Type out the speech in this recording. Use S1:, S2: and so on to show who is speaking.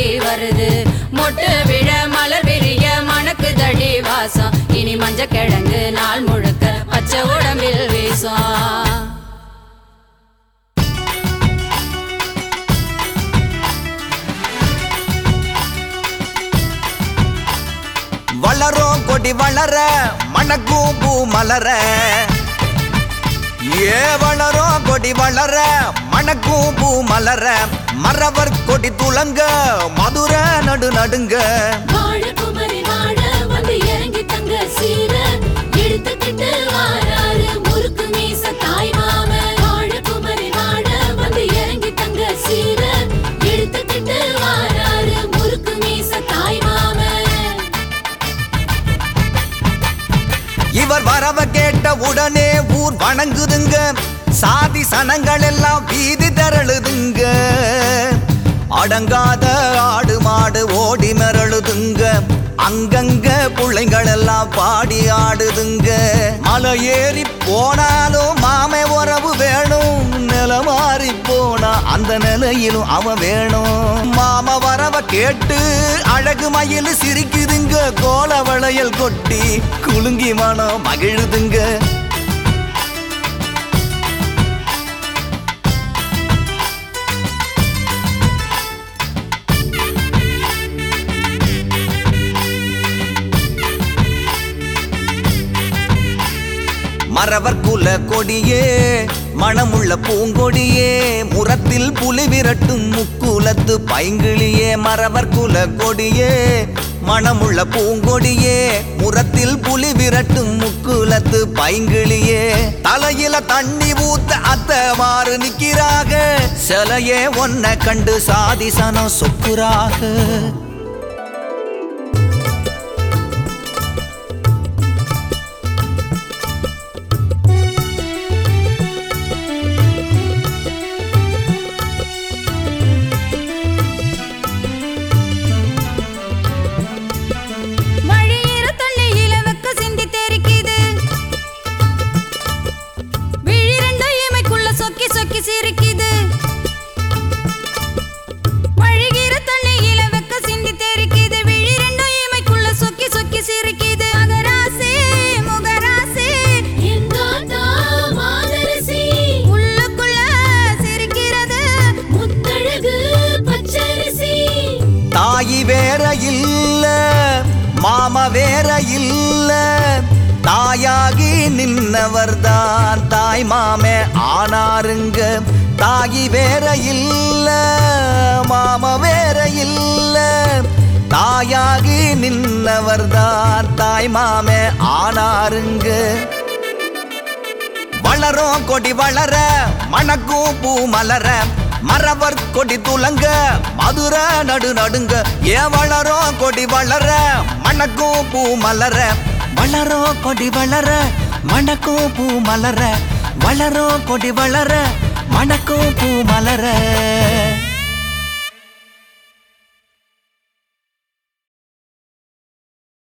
S1: தேடி வருது மொட்டு விழ மலர் விரிய மணக்கு தடி வாசம் இனி மஞ்ச கிழங்கு நாள் முழுக்க பச்சை உடம்பில் வீசும்
S2: வளரும் கொடி வளர மணக்கும் பூ மலர ஏ வளரும் கொடி வளர மணக்கும் பூ மலர மரவர் கொடி துலங்க மதுர நடு நடுங்க
S3: வாழ குமரி வாழ வந்து இறங்கி தங்க சீர எடுத்துக்கிட்டு வாராரு முறுக்கு மீச தாய் மாம வாழ குமரி வாழ வந்து இறங்கி தங்க சீர எடுத்துக்கிட்டு வாராரு முறுக்கு மீச தாய் மாம
S2: இவர் வரவ கேட்ட உடனே ஊர் வணங்குதுங்க சாதி சனங்கள் எல்லாம் வீதி திரளுதுங்க அடங்காத ஆடு மாடு ஓடி மிரளுதுங்க அங்கங்க பிள்ளைங்கள் எல்லாம் பாடி ஆடுதுங்க மலை ஏறி போனாலும் மாமே உறவு வேணும் நில மாறி போனா அந்த நிலையிலும் அவன் வேணும் மாம வரவ கேட்டு அழகு மயில் சிரிக்குதுங்க கோல வளையல் கொட்டி குலுங்கி மனம் மகிழுதுங்க மரவர் குல கொடியே மணமுள்ள பூங்கொடியே முரத்தில் புலி விரட்டும் முக்குலத்து பைங்கிளியே மரவர் குல கொடியே மணமுள்ள பூங்கொடியே முரத்தில் புலி விரட்டும் முக்குலத்து பைங்கிளியே தலையில தண்ணி ஊத்த அத்தவாறு நிக்கிறாக சிலையே ஒன்ன கண்டு சாதிசனம் சொக்குறாக
S1: வழியிற தண்ணியில வெக்க சிந்தி தெரிக்குது விழிரண்ட இமைக்குள்ள சொக்கி சொக்கி சிரிக்குது வழிகிற தண்ணியில வெக்க சிந்தி தெரிக்குது விழிரண்ட இமைக்குள்ள சொக்கி சொக்கி சிரிக்குது மகராசி முகராசி
S3: எங்காத்தா மாதரசி
S1: உள்ளுக்குள்ள சிரிக்கிறது
S3: முத்தழகு பச்சரிசி
S2: தாயி வேற இல்ல மாம வேற இல்ல தாயாகி நின்னவர்தான் தாய் மாமே ஆனாருங்க தாயி வேற இல்ல மாம வேற இல்ல தாயாகி நின்னவர்தான் தாய் மாமே ஆனாருங்க வளரும் கொடி வளர மணக்கும் பூ மலர மரவர் கொடி துலங்க மதுர நடு நடுங்க ஏ வளரும் கொடி வளர மணக்கும் பூ மலர வளரும் கொடி வளர மணக்கும் பூ மலர வளரும் கொடி வளர மணக்கும் பூ மலர